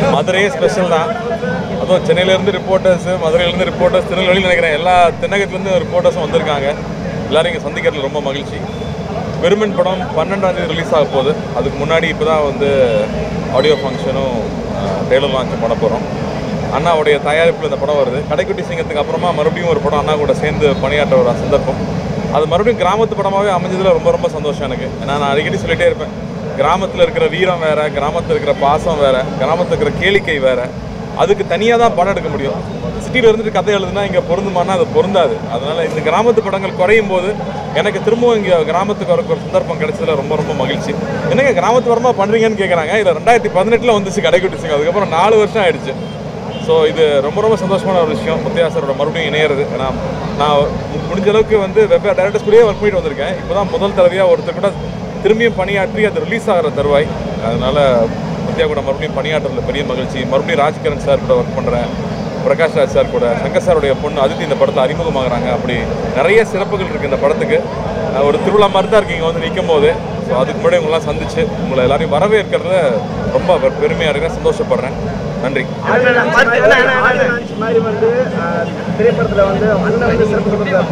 மதுரையே special தான் அதுவும் சென்னையிலேருந்து ரிப்போர்ட்டர்ஸ் மதுரையிலேருந்து ரிப்போர்ட்டர்ஸ் திருநெல்வேலியில் நினைக்கிறேன் எல்லா தென்னகத்துலேருந்து ரிப்போர்ட்டர்ஸும் வந்திருக்காங்க எல்லாரும் இங்கே சந்திக்கிறதுல ரொம்ப மகிழ்ச்சி வெறுமன் படம் பன்னெண்டாம் தேதி ரிலீஸ் ஆக போகுது அதுக்கு முன்னாடி இப்போ தான் வந்து ஆடியோ ஃபங்க்ஷனும் டெய்லர் லான்ச்சும் பண்ண போகிறோம் அண்ணாவுடைய தயாரிப்பில் இந்த படம் வருது கடைக்குட்டி சிங்கத்துக்கு அப்புறமா மறுபடியும் ஒரு படம் அண்ணா கூட சேர்ந்து பணியாற்ற ஒரு சந்தர்ப்பம் அது மறுபடியும் கிராமத்து படமாகவே அமைஞ்சதுல ரொம்ப ரொம்ப சந்தோஷம் எனக்கு ஏன்னா நான் அடிக்கடி சொல்லிட்டே இருப்பேன் கிராமத்தில் இருக்கிற வீரம் வேற கிராமத்தில் இருக்கிற பாசம் வேற கிராமத்தில் இருக்கிற கேளிக்கை வேற அதுக்கு தனியாக தான் படம் எடுக்க முடியும் சிட்டியில் இருந்துட்டு கதை எழுதுனா இங்கே பொருந்துமானா அது பொருந்தாது அதனால இந்த கிராமத்து படங்கள் குறையும் போது எனக்கு திரும்பவும் இங்கே கிராமத்துக்கு வரக்கு ஒரு சந்தர்ப்பம் கிடைச்சதுல ரொம்ப ரொம்ப மகிழ்ச்சி என்னங்க கிராமத்து வரமா பண்ணுறீங்கன்னு கேட்குறாங்க இதில் ரெண்டாயிரத்தி பதினெட்டில் வந்துச்சு கடைக்குட்டி சிங்கம் அதுக்கப்புறம் நாலு வருஷம் ஆயிடுச்சு ஸோ இது ரொம்ப ரொம்ப சந்தோஷமான ஒரு விஷயம் முத்தையாசரோட மறுபடியும் இணையிறது ஏன்னா நான் மு- முடிஞ்ச அளவுக்கு வந்து வெவ்வேறு டேரக்டர்ஸ் கூடயே ஒர்க் பண்ணிட்டு வந்திருக்கேன் இப்போ தான் முதல் தடவையாக ஒருத்தர் கூட திரும்பியும் பணியாற்றி அது ரிலீஸ் ஆகிற தருவாய் அதனால முத்தையா கூட மறுபடியும் பணியாற்றுறதுல பெரிய மகிழ்ச்சி மறுபடியும் ராஜ்கிரண் சார் கூட ஒர்க் பண்ணுறேன் பிரகாஷ் ராஜ் சார் கூட சங்கர் சாருடைய பொண்ணு அதித்தி இந்த படத்தில் அறிமுகமாகறாங்க அப்படி நிறைய சிறப்புகள் இருக்குது இந்த படத்துக்கு அஹ் ஒரு திருவிழா மாதிரி தான் இருக்கீங்க வந்து நிற்கும் போது ஸோ அதுக்கு முன்னாடி உங்களாம் சந்திச்சு உங்களை எல்லாரையும் வரவேற்கிறதுல ரொம்ப பெ- பெருமையா இருக்கேன் சந்தோஷப்படுறேன் நன்றி ஆடியன்ஸ் மாதிரி வந்து அஹ், திரைப்படத்துல வந்து அண்ணன் வந்து சிறப்பு கொடுக்க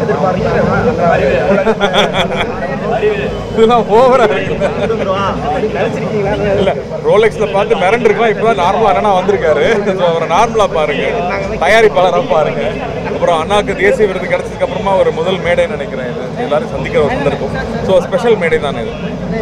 இதெல்லாம் ஓவரா இருக்கு நினைச்சிருக்கீங்களா இல்ல ரோலெக்ஸ்ல பார்த்து மிரண்டு இருக்கலாம் இப்பதான் நார்மலா அண்ணா வந்திருக்காரு ஸோ அவரை நார்மலா பாருங்க தயாரிப்பாளரா பாருங்க அப்புறம் அண்ணாக்கு தேசிய விருது கிடைச்சதுக்கு அப்புறமா ஒரு முதல் மேடைன்னு நினைக்கிறேன் இது எல்லாரும் சந்திக்கிற ஒரு சந்தர்ப்பம் ஸோ ஸ்பெஷல் மேடை தான் இது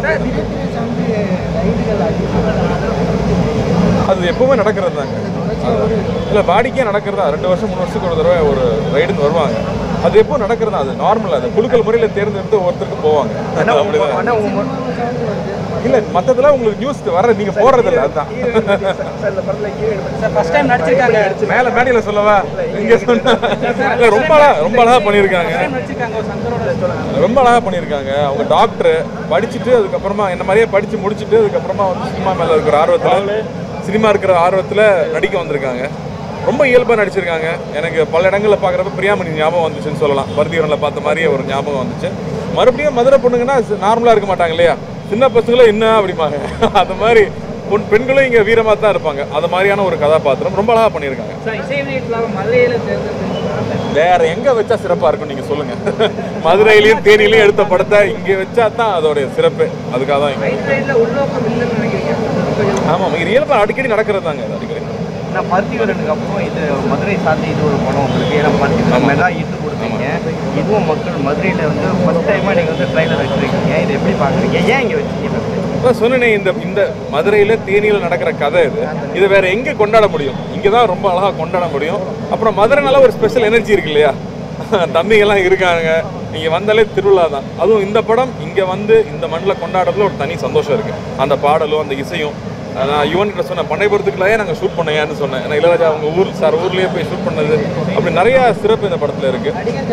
அது எப்பவுமே நடக்கிறது தாங்க இல்லை வாடிக்கையாக நடக்கிறதா ரெண்டு வருஷம் மூணு வருஷத்துக்கு ஒரு தடவை ஒரு ரைடுன்னு வருவாங்க அது எப்போ நடக்கிறதா அது நார்மல் அது குழுக்கள் முறையில் தேர்ந்தெடுத்து ஒருத்தருக்கு போவாங்க அப்படிதான் இல்ல மத்ததெல்லாம் உங்களுக்கு நியூஸ் வர நீங்க போடுறது இல்ல அதான் இந்த படத்துல ஹீரோயின் சார் ஃபர்ஸ்ட் டைம் நடிச்சிருக்காங்க மேல மேடையில சொல்லவா இங்க சொன்னா இல்ல, ரொம்ப அழகா ரொம்ப அழகா பண்ணிருக்காங்க நடிச்சிருக்காங்க ஒரு சங்கரோட ரொம்ப அழகா பண்ணியிருக்காங்க அவங்க டாக்டர் படிச்சுட்டு அதுக்கப்புறமா என்ன மாதிரியே படிச்சு முடிச்சுட்டு அதுக்கப்புறமா வந்து சினிமா மேல இருக்கிற ஆர்வத்துல சினிமா இருக்கிற ஆர்வத்துல நடிக்க வந்திருக்காங்க ரொம்ப இயல்பாக நடிச்சிருக்காங்க எனக்கு பல இடங்களில் பார்க்குறப்ப பிரியாமணி ஞாபகம் வந்துச்சுன்னு சொல்லலாம் பருத்திவரனில் பார்த்த மாதிரியே ஒரு ஞாபகம் வந்துச்சு மறுபடியும் மதுரை பொண்ணுங்கன்னா நார்மலாக இருக்க மாட்டாங்க இல்லையா சின்ன பசங்களும் என்ன அப்படிம்பாங்க அந்த மாதிரி பொன் பெண்களும் இங்கே வீரமாக தான் இருப்பாங்க அது மாதிரியான ஒரு கதாபாத்திரம் ரொம்ப அழகாக பண்ணியிருக்காங்க சார் இசை வெளியீட்டுலாக மதுரையில் தேர்ந்தெடுத்து வேற எங்க வச்சா சிறப்பா இருக்கும் நீங்க சொல்லுங்க மதுரையிலயும் தேனிலையும் எடுத்த படத்தை இங்க வச்சா தான் அதோடைய சிறப்பு அதுக்காக தான் இங்க ரைட் சைடில் உள்நோக்கம் இல்லைன்னு நினைக்கிறீங்க ஆமா இது இயல்பா அடிக்கடி நடக்கிறது தாங்க இது அடிக்கடி நான் பருத்திவரனுக்கு அப்புறம் இது மதுரை சார்ந்த இது ஒரு படம் உங்களுக்கு ஏன்னா பருத்திவரன் மெகா ஈட்டு கொடுத்தீங்க இதுவும் மக்கள் மதுரையில் வந்து ஃபர்ஸ்ட் டைமாக நீங்கள் வந்து ட்ரைலர் வச்சுருக்கீங்க இதை எப்படி பார்க்குறீங்க ஏன் இங்கே வச்சீங்க அதான் சொன்னேனே இந்த இந்த மதுரையில தேனியில நடக்கிற கதை இது இது வேற எங்க கொண்டாட முடியும் இங்க தான் ரொம்ப அழகா கொண்டாட முடியும் அப்புறம் மதுரைனால ஒரு ஸ்பெஷல் எனர்ஜி இருக்கு இல்லையா தம்பிங்கெல்லாம் இருக்காங்க நீங்க வந்தாலே திருவிழா தான் அதுவும் இந்த படம் இங்க வந்து இந்த மண்ணில் கொண்டாடுறதுல ஒரு தனி சந்தோஷம் இருக்கு அந்த பாடலும் அந்த இசையும் நான் யுவன் கிட்ட சொன்னேன் பண்ணைபுரத்துக்குள்ளேயே நாங்கள் ஷூட் பண்ணேன்னு சொன்னேன் ஏன்னா இளையராஜா அவங்க ஊர் சார் ஊர்லயே போய் ஷூட் பண்ணது அப்படி நிறைய சிறப்பு இந்த படத்துல இருக்கு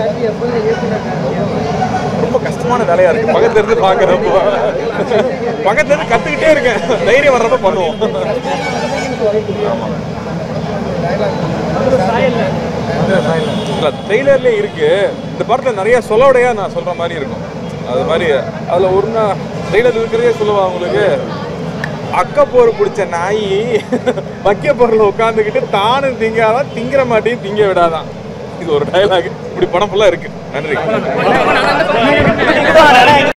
ரொம்ப கஷ்டமான வேலையா இருக்கு பக்கத்துல இருந்து பாக்குறப்போ பக்கத்துல இருந்து கத்துக்கிட்டே இருக்கேன் தைரியம் வர்றப்ப பண்ணுவோம் இல்ல ட்ரெய்லர்லேயே இருக்கு இந்த படத்துல நிறைய சொல்லோடையா நான் சொல்ற மாதிரி இருக்கும் அது மாதிரி அதுல ஒரு நாள் ட்ரெய்லர் இருக்கிறதே சொல்லுவா உங்களுக்கு அக்கப்போர் பிடிச்ச நாய் வைக்க பொருள் உட்காந்துக்கிட்டு தானும் திங்காதான் திங்கிற மாட்டையும் திங்க விடாதான் இது ஒரு டயலாக் இப்படி படம் ஃபுல்லா இருக்கு நன்றி